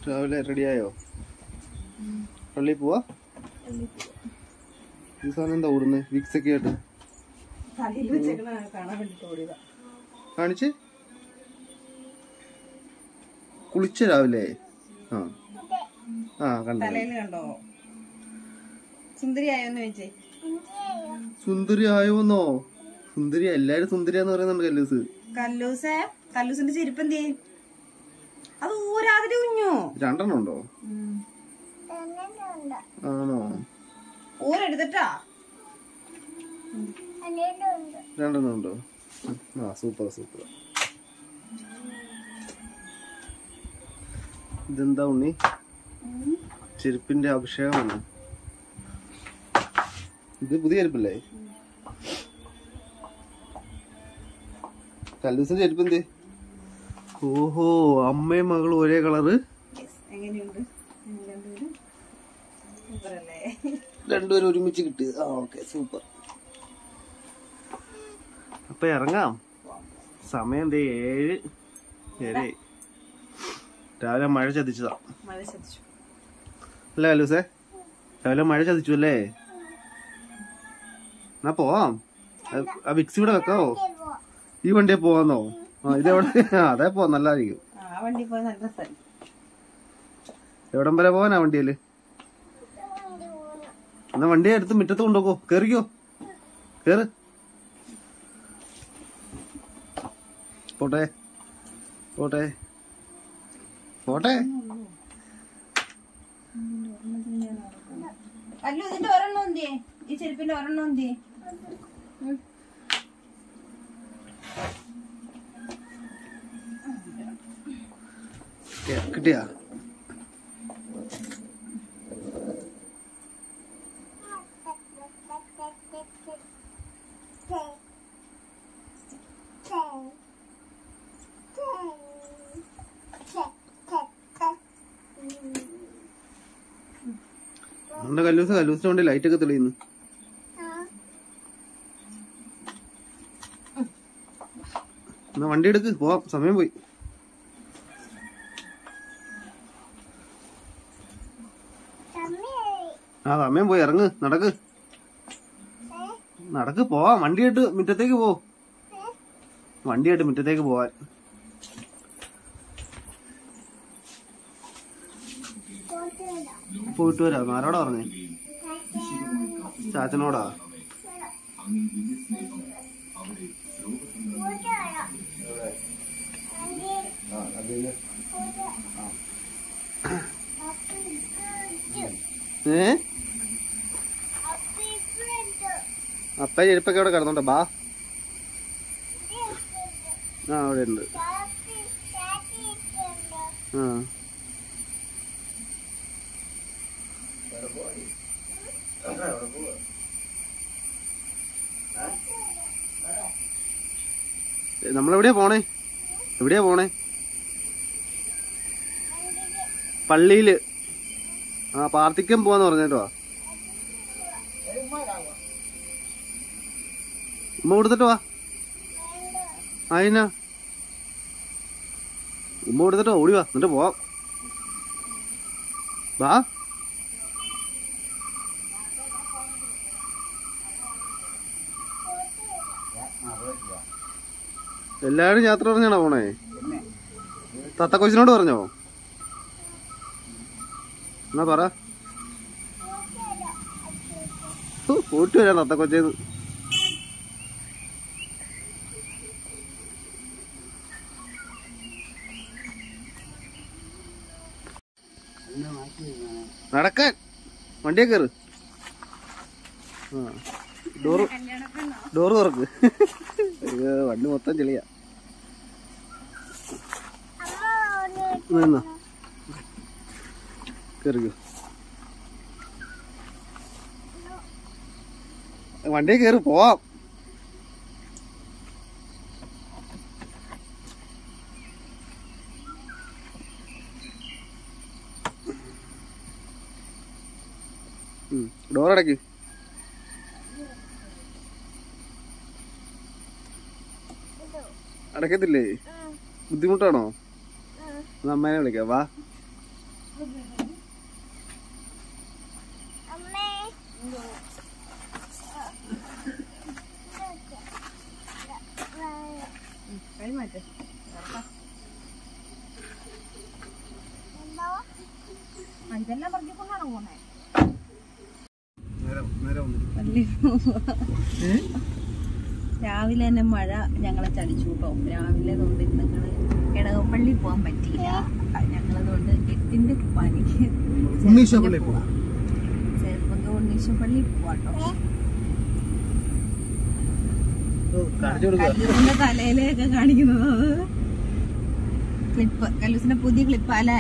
രാവിലെ റെഡിയായോ പള്ളിയിൽ പോവാ ഈ സാധനം എന്താ ഓടുന്നത് വിക്സ് ഒക്കെ ആയിട്ട് തലയിൽ വെച്ചേക്കണ കാണാൻ വേണ്ടി ഓടിയതാ കാണിച്ച് കുളിച്ച രാവിലെ ആ ആ കണ്ടു തലയിൽ കണ്ടോ സുന്ദരിയായോന്ന് ചോദിച്ചേ സുന്ദരി ആയോന്നോ സുന്ദരി എല്ലാരും സുന്ദരിയാന്ന് പറയുന്നുണ്ട് കല്ലൂസ് കല്ലൂസേ കല്ലൂസിന്റെ ചെരുപ്പ് എന്ത് ചെയ്യും അത് ഊരാതിരി കുഞ്ഞു രണ്ടെണ്ണം ഉണ്ടോ ആണോ ഊരെടുത്തിട്ടാ രണ്ടെണ്ണം ഉണ്ടോ ആ സൂപ്പർ സൂപ്പർ ഇതെന്താ ഉണ്ണി ചെരുപ്പിന്റെ അഭിഷേകമാണ് ഇത് പുതിയ ചെരുപ്പല്ലേ കല്ലൂസിന്റെ ചെരുപ്പ് എന്തേ ഓഹോ അമ്മയും മകളും ഒരേ കളറ് Yes, എങ്ങനെയുണ്ട് ഞങ്ങൾ രണ്ടുപേരും സൂപ്പറല്ലേ രണ്ടുപേരും ഒരുമിച്ച് കിട്ടി ആ ഓക്കെ സൂപ്പർ അപ്പൊ ഇറങ്ങാം സമയം ദേ ഏഴ് ഏഴ് രാവിലെ മഴ ചതിച്ചതാ മഴ ശ്രദ്ധിച്ചു അല്ലേ അലൂസേ രാവിലെ മഴ ചതിച്ചു അല്ലേ എന്നാ പോവാം ആ- ആ വിക്സ് ഇവിടെ വെക്കാവോ ഈ വണ്ടിയെ പോവാന്നോ ആ ഇതെവിടെ ആ, അതേ പോവാം നല്ലതായിരിക്കും ആ വണ്ടി പോയി നല്ല രസമായി എവിടം വരെ പോവാനാ വണ്ടിയില് എന്നാ വണ്ടി എടുത്ത് മുറ്റത്ത് കൊണ്ടുപോക്കോ കേറിക്കോ കേറ് പോട്ടെ പോട്ടെ പോട്ടെ അല്ല ഇതിന്റെ ഒരെണ്ണം എന്തിയേ ഈ ചെരുപ്പിന്റെ ഒരെണ്ണം എന്തിയേ ഉം. കേ- കിട്ടിയാ നമ്മുടെ കല്ലൂസ് കല്ലൂസിന്റെ വണ്ടി ലൈറ്റ് ഒക്കെ തെളിയുന്നു എന്നാ വണ്ടി എടുക്ക് പോവാം സമയം പോയി ആ സമയം പോയി ഇറങ്ങ് നടക്ക് നടക്ക് പോവാം വണ്ടിയായിട്ട് മുറ്റത്തേക്ക് പോ വണ്ടിയായിട്ട് മുറ്റത്തേക്ക് പോവാൻ പോയിട്ട് വരാം ആരോടാ പറഞ്ഞേ ചാച്ചനോടാ ഏ അപ്പ ചെരുപ്പൊക്കെ അവിടെ കിടന്നോട്ടെ ബാ ആ അവിടെ ഉണ്ട് ആ ഏ, നമ്മളെവിടെയാ പോണേ എവിടെയാ പോണേ പള്ളിയില് ആ പാർത്തിക്കം പോവാന്ന് പറഞ്ഞേട്ടോ ഉമ്മ കൊടുത്തിട്ട് വാ അതിനാ ഉമ്മ കൊടുത്തിട്ട് ഓടി വാ എന്നിട്ട് പോവാം വാ എല്ലാരും യാത്ര പറഞ്ഞാണോ പോണേ തത്ത കൊച്ചിനോട് പറഞ്ഞോ എന്നാ പറ ഹു, പോയിട്ട് വരാം തത്ത കൊച്ചേന്ന് നടക്കാൻ വണ്ടിയെ കയറ് ആ ഡോറ് ഡോറ് തുറക്ക് അയ്യോ, വണ്ടി മൊത്തം ചെളിയാ നിന്നോ കയറിക്കോ വണ്ടിയെ കയറി പോവാം ഡോർ അടയ്ക്ക് അടയ്ക്കത്തില്ലേ ബുദ്ധിമുട്ടാണോ എന്നാ അമ്മേനെ വിളിക്കാം വാ കൈ മാറ്റ് ആ, ഇതെല്ലാം പറഞ്ഞുകൊണ്ടാണോ പോണേ നേരെ നേരെ വന്നിരിക്കും രാവിലെ തന്നെ മഴ ഞങ്ങളെ ചടിച്ചു കേട്ടോ രാവിലെ തൊട്ട് ഞങ്ങൾ ഇടകപ്പള്ളി പോകാൻ പറ്റിയില്ല ഞങ്ങളതുകൊണ്ട് എട്ടിന്റെ പണിക്ക് ഉണ്ണീശോപ്പള്ളി പോവാം ചെറുപ്പങ്ക ഉണ്ണീശപ്പള്ളി പോവാട്ടോ കാണിച്ചു കൊടുക്കുക കല്ലൂസിന്റെ തലയിലൊക്കെ കാണിക്കുന്നത് അത് ക്ലിപ്പ് കല്ലൂസിന്റെ പുതിയ ക്ലിപ്പാല്ലേ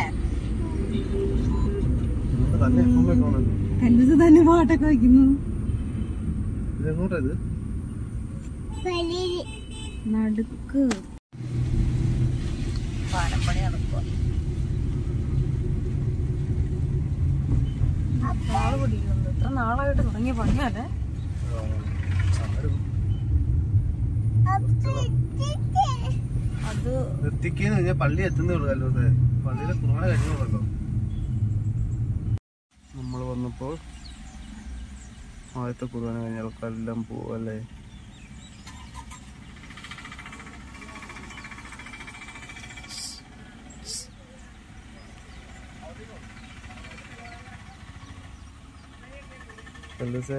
തന്നെ അമ്മ പോകണം കല്ലൂസ് തന്നെ പാട്ടൊക്കെ വയ്ക്കുന്നു ഇത് എങ്ങോട്ടാ ഇത് നടുക്ക് പാലപ്പണി നടക്കുക നാളെ പിടിക്കുന്നു ഇത്ര നാളായിട്ട് തുടങ്ങിയ പണിയല്ലേ അത് നിർത്തിക്കെന്ന് കഴിഞ്ഞാൽ പള്ളി എത്തുന്നേ ഉള്ളൂ കല്ലൂർ പള്ളിയിലെ കുർബാന കഴിഞ്ഞുള്ളൂ നമ്മൾ വന്നപ്പോൾ ആദ്യത്തെ കുർബാന കഴിഞ്ഞാൽക്കെല്ലാം പോവല്ലേ കല്ലൂസേ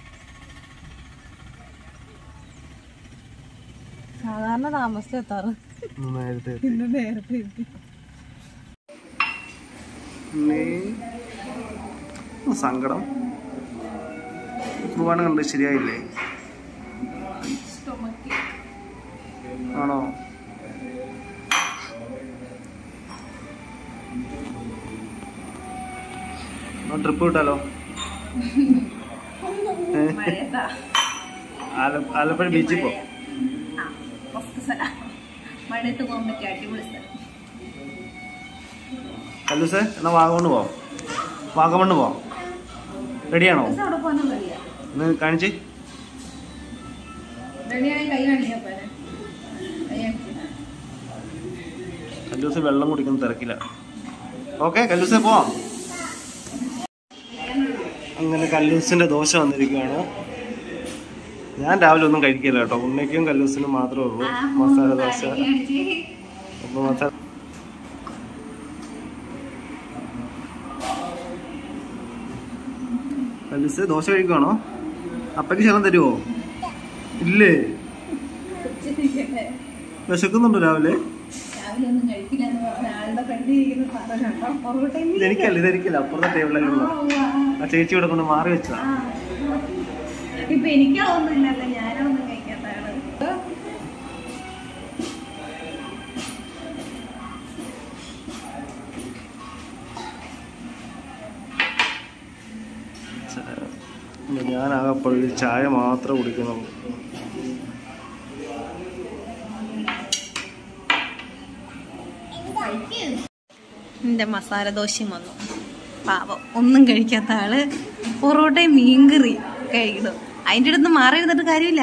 സാധാരണ താമസിച്ച് എത്താറ് ഒന്ന് നേരത്തെ എത്തി. പിന്നെ നേരത്തെ എത്തി നീ സങ്കടം കുർബാന കണ്ട് ശരിയായില്ലേ ആണോ ട്രിപ്പ് വിട്ടാലോ ഏ? മഴയത്താ ആല- ആലപ്പുഴ ബീച്ചിൽ പോ ആ ഫസ്റ്റ് സ്ഥലം മഴയത്ത് പോകാൻ പറ്റിയ അടിപൊളി സ്ഥലം കല്ലൂസേ എന്നാ വാഗമണ്ണ് പോവാം വാഗമണ്ണ് പോവാം റെഡിയാണോ ദിവസം അവിടെ പോകാനും കഴിയാ ഒന്ന് കാണിച്ച് റെഡിയായി കൈ കാണിക്കാൻ പോലെ കൈ കാണിച്ചു കല്ലൂസ് വെള്ളം കുടിക്കുന്ന തിരക്കില്ല ഓക്കെ കല്ലൂസേ പോവാം അങ്ങനെ കല്ലൂസിന്റെ ദോശ വന്നിരിക്കുകയാണ് ഞാൻ രാവിലെ ഒന്നും കഴിക്കില്ല കേട്ടോ ഉണ്ണയ്ക്കും കല്ലൂസിനും മാത്രമേ ഉള്ളൂ മസാല ദോശ അപ്പൊ മസാല കല്ലൂസ് ദോശ കഴിക്കുവാണോ അപ്പയ്ക്ക് ശരണം തരുമോ ഇല്ലേ വിശക്കുന്നുണ്ടോ രാവിലെ രാവിലെ ഒന്നും കഴിക്കില്ല എന്ന് പറഞ്ഞ ആളുടെ കണ്ടിരിക്കുന്ന സാധനം പൊറോട്ടയും ഇതെനിക്കല്ല ഇതെനിക്കല്ല അപ്പുറത്തെ ടേബിളിലുള്ള ആ ചേച്ചി ഇവിടെ കൊണ്ട് മാറി വെച്ചതാ ഇപ്പൊ എനിക്കതൊന്നുമില്ലല്ലോ ഞാനൊന്നും കഴിക്കാത്ത ആള് ഞാനാകപ്പോഴൊരു ചായ മാത്രം കുടിക്കുന്നുള്ളൂ എന്റെ മസാല ദോശയും വന്നു പാവം ഒന്നും കഴിക്കാത്ത ആള് പൊറോട്ടയും മീൻകറി കഴിക്കണം അതിന്റെ അടുത്ത് മാറി ഇരുന്നിട്ട് കാര്യമില്ല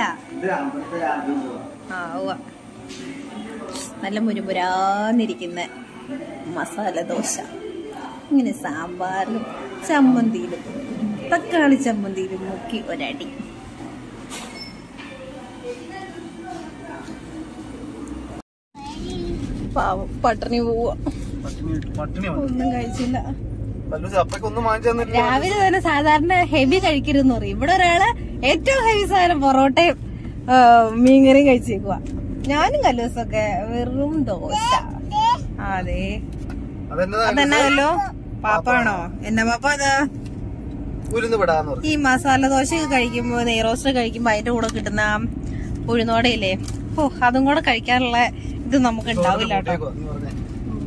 ആ ഉവ്വ. നല്ല മുരുമുരാന്നിരിക്കുന്ന മസാല ദോശ ഇങ്ങനെ സാമ്പാറിലും ചമ്മന്തിയിലും തക്കാളി ചമ്മന്തിയിലും മുക്കി ഒരടി പാവം പട്ടിണി പോവുക പട്ടിണി പട്ടിണി ഒന്നും കഴിച്ചില്ല പല്ലൂസ് അപ്പയ്ക്ക് ഒന്നും വാങ്ങിച്ചു തന്നില്ല രാവിലെ തന്നെ സാധാരണ ഹെവി കഴിക്കരുതെന്ന് പറയും ഇവിടെ ഒരാള് ഏറ്റവും ഹെവി സാധനം പൊറോട്ടയും ആ, മീൻകറിയും കഴിച്ചേക്കുക ഞാനും കല്ലൂസൊക്കെ വെറും ദോശ ആ, അതെ അതെന്നതാ അതെന്നാണല്ലോ പാപ്പാണോ എന്നാ പാപ്പ അതാ ഉരുന്ന് വിടാന്ന് പറഞ്ഞു ഈ മസാല ദോശ കഴിക്കുമ്പോ നെയ്റോസ്റ്റ് കഴിക്കുമ്പോ അതിന്റെ കൂടെ കിട്ടുന്ന ആ ഉഴുന്നോടയില്ലേ ഓ അതും കൂടെ കഴിക്കാനുള്ള ഇത് നമുക്ക് ഉണ്ടാവില്ല കേട്ടോ കൂട്ടിയേക്കുവാ, നീ പറഞ്ഞേ.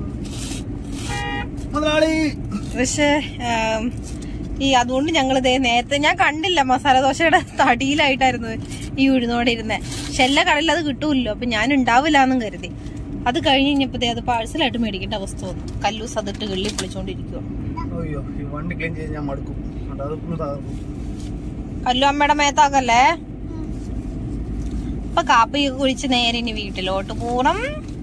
മുതലാളി പക്ഷേ ആം, ഈ അതുകൊണ്ട് ഞങ്ങൾ ഇതേ നേരത്തെ ഞാൻ കണ്ടില്ല മസാല ദോശയുടെ തടിയിലായിട്ടായിരുന്നു ഈ ഉഴുന്നോടെ ഇരുന്നെ പക്ഷെ എല്ലാ കടലിലും അത് കിട്ടൂല്ലോ അപ്പൊ ഞാൻ ഉണ്ടാവില്ല എന്നും കരുതി അത് കഴിഞ്ഞ് കഴിഞ്ഞപ്പോ അത് പാഴ്സലായിട്ട് മേടിക്കേണ്ട അവസ്ഥ വന്നു കല്ലൂസ് അതിട്ട് കിള്ളി പൊളിച്ചോണ്ടിരിക്കുക അയ്യോ ഈ വണ്ടി ക്ലീൻ ചെയ്ത് ഞാൻ മടുക്കും അതുകൊണ്ട് അത് ഒന്ന് തകർക്കും കല്ലു അമ്മയുടെ മേത്താക്കല്ലേ ഇപ്പൊ കാപ്പി കുഴിച്ച് നേരെ ഇനി വീട്ടിലോട്ട് പോണം